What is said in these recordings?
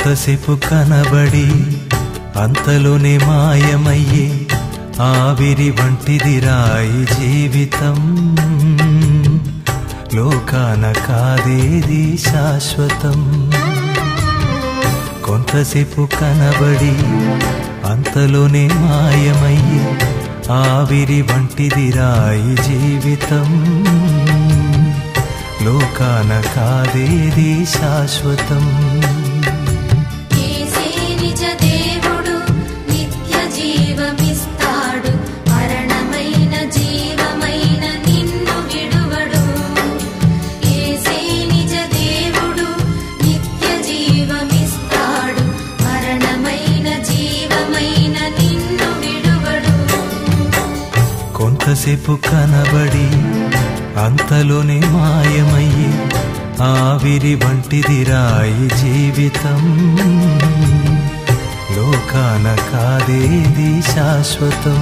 కొంతసేపు కనబడి అంతలోనే మాయమయ్యే ఆవిరి వంటిది రాయి జీవితం లోకాన కాదేది శాశ్వతం కొంతసేపు కనబడి అంతలోనే మాయమయ్యి ఆవిరి వంటిది రాయి జీవితం లోకాన కాదేది శాశ్వతం యేసే నిజ దేవుడు నిత్య జీవమిస్తాడు మరణమైన జీవమైన నిన్ను విడువడు యేసే నిజ దేవుడు నిత్య జీవమిస్తాడు మరణమైన జీవమైన నిన్ను విడువడు కొంతసేపు కనబడి అంతలోనే మాయమయ్యి ఆవిరి వంటిది రాయి జీవితం లోకాన కాదేది శాశ్వతం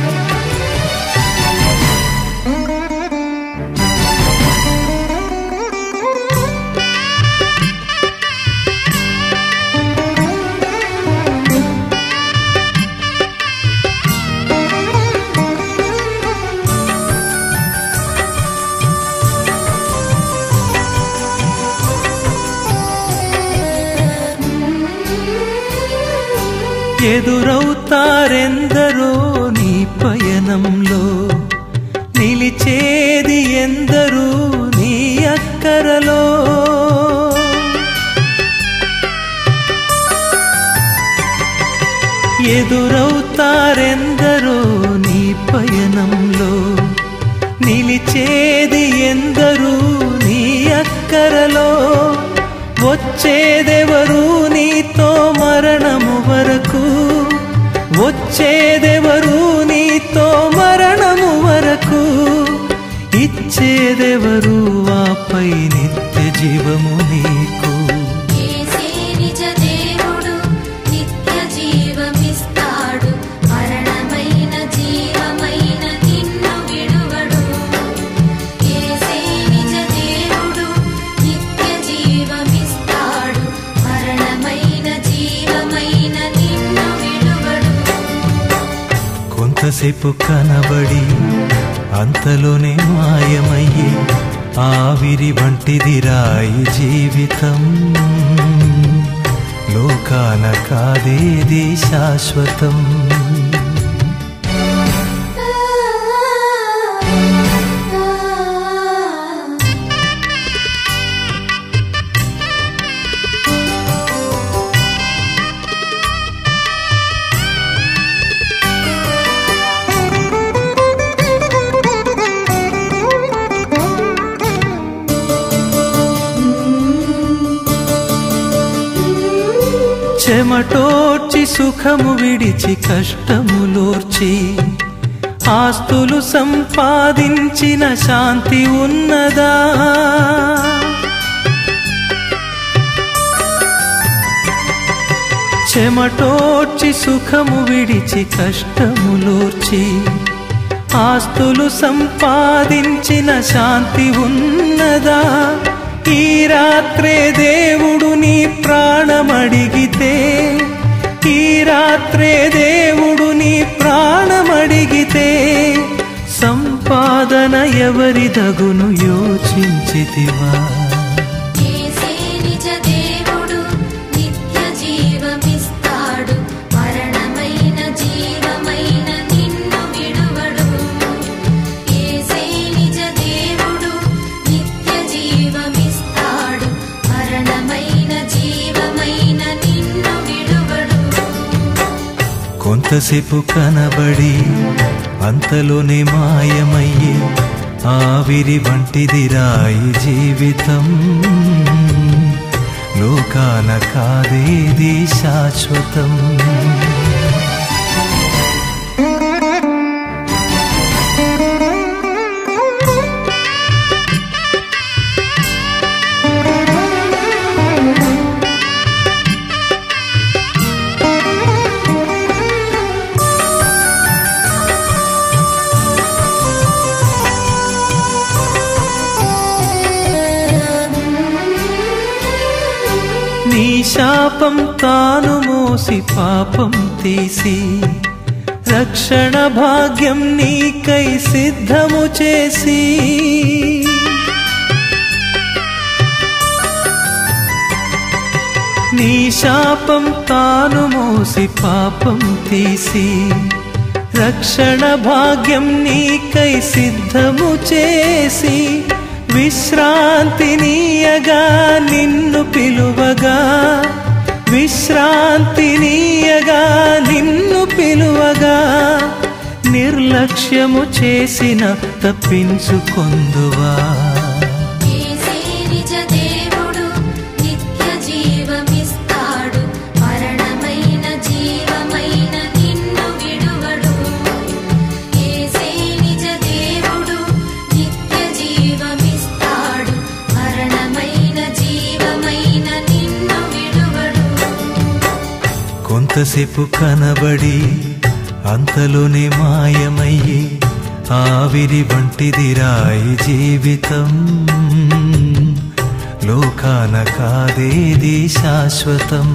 ఎదురవుతారెందరో నీ పయనంలో నిలిచేది ఎందరూ నీ అక్కరలో ఎదురవుతారెందరో నీ పయనంలో నిలిచేది ఎందరూ నీ అక్కరలో వచ్చేదెవరు నీతో మరణము వరకు వచ్చేదెవరు నీతో మరణము వరకు ఇచ్చేదెవరు ఆపై నిత్య జీవము నీకు యేసే నిజ దేవుడు నిత్య జీవమిస్తాడు మరణమైన జీవమైన నిన్ను విడువడు యేసే నిజ దేవుడు నిత్య జీవమిస్తాడు మరణమైన జీవమైన నిన్ను విడువడు కొంతసేపు కనబడి అంతలోనే మాయమయ్యి ఆవిరి వంటిది రాయి జీవితం లోకాన కాదేది శాశ్వతం చెమటోర్చి సుఖము విడిచి కష్టములోర్చి ఆస్తులు సంపాదించిన శాంతి ఉన్నదా చెమటోర్చి సుఖము విడిచి కష్టములోర్చి ఆస్తులు సంపాదించిన శాంతి ఉన్నదా ఈ రాత్రే దేవుడు నీ ప్రాణమడిగితే ఈ రాత్రే దేవుడు నీ ప్రాణమడిగితే సంపాదన ఎవరిదగును యోచించితివా యేసే నిజ దేవుడు నిత్య జీవమిస్తాడు మరణమైన జీవమైన నిన్ను విడువడు యేసే నిజ దేవుడు నిత్య జీవమిస్తాడు మరణమైన జీవమైన నిన్ను విడువడు కొంతసేపు కనబడి అంతలోనే మాయమయ్యే ఆవిరి వంటిది రాయి జీవితం లోకాన కాదేది శాశ్వతం నీ శాపం తాను మోసి పాపం తీసి రక్షణ భాగ్యం నీకై సిద్ధము చేసి నీ శాపం తాను మోసి పాపం తీసి రక్షణ భాగ్యం నీకై సిద్ధము చేసి విశ్రాంతినీయగా నిన్ను పిలువగా విశ్రాంతినీయగా నిన్ను పిలువగా నిర్లక్ష్యము చేసిన తప్పించుకొందువా యేసే నిజ దేవుడు నిత్య జీవమిస్తాడు మరణమైన జీవమైన నిన్ను విడువడు యేసే నిజ దేవుడు నిత్య జీవమిస్తాడు మరణమైన జీవమైన నిన్ను విడువడు కొంతసేపు కనబడి అంతలోనే మాయమయ్యి ఆవిరి వంటిది రాయి జీవితం లోకాన కాదేది శాశ్వతం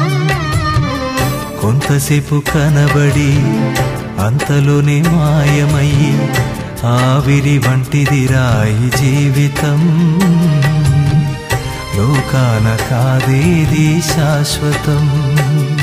కొంతసేపు కనబడి అంతలోనే మాయమయ్యి ఆవిరి వంటిది రాయి జీవితం లోకాన కాదేది శాశ్వతం